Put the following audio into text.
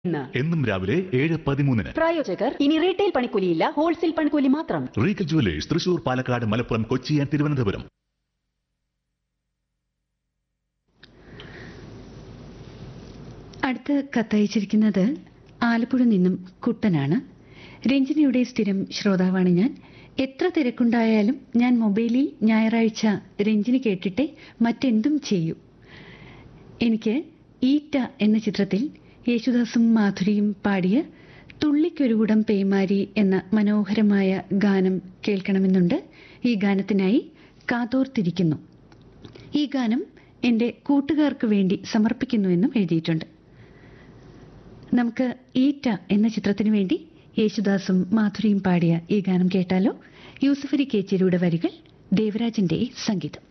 ഇന്ന് എന്നും രാവിലെ ഏഴ് പതിമൂന്നിന് പ്രായോജകർ ഇനി റീറ്റെയിൽ പണിക്കൂലിയില്ല ഹോൾസെയിൽ പണിക്കൂലി മാത്രം Regal jewellers Thrissur Palakkad Malappuram Kochi and Thiruvananthapuram അടുത്ത് കത്തയച്ചിരിക്കുന്നത് ആലപ്പുഴ നിന്നും കുട്ടനാണ് രഞ്ജിനിയുടെ സ്ഥിരം ശ്രോതാവാണ് ഞാൻ എത്ര തിരക്കുണ്ടായാലും ഞാൻ മൊബൈലിൽ ഞായറാഴ്ച രഞ്ജിനി കേട്ടിട്ടെ മറ്റെന്തും ചെയ്യൂ എനിക്ക് ഈറ്റ എന്ന ചിത്രത്തിൽ യേശുദാസും മാധുരിയും പാടിയ തുള്ളിക്കൊരുകുടം പേമാരി എന്ന മനോഹരമായ ഗാനം കേൾക്കണമെന്നുണ്ട് ഈ ഗാനത്തിനായി കാതോർത്തിരിക്കുന്നു ഈ ഗാനം എൻ്റെ കൂട്ടുകാർക്ക് വേണ്ടി സമർപ്പിക്കുന്നുവെന്നും എഴുതിയിട്ടുണ്ട് നമുക്ക് ഈറ്റ എന്ന ചിത്രത്തിനു വേണ്ടി യേശുദാസും മാധുരിയും പാടിയ ഈ ഗാനം കേട്ടാലോ യൂസഫലി കേച്ചിരിയുടെ വരികൾ ദേവരാജന്റെ സംഗീതം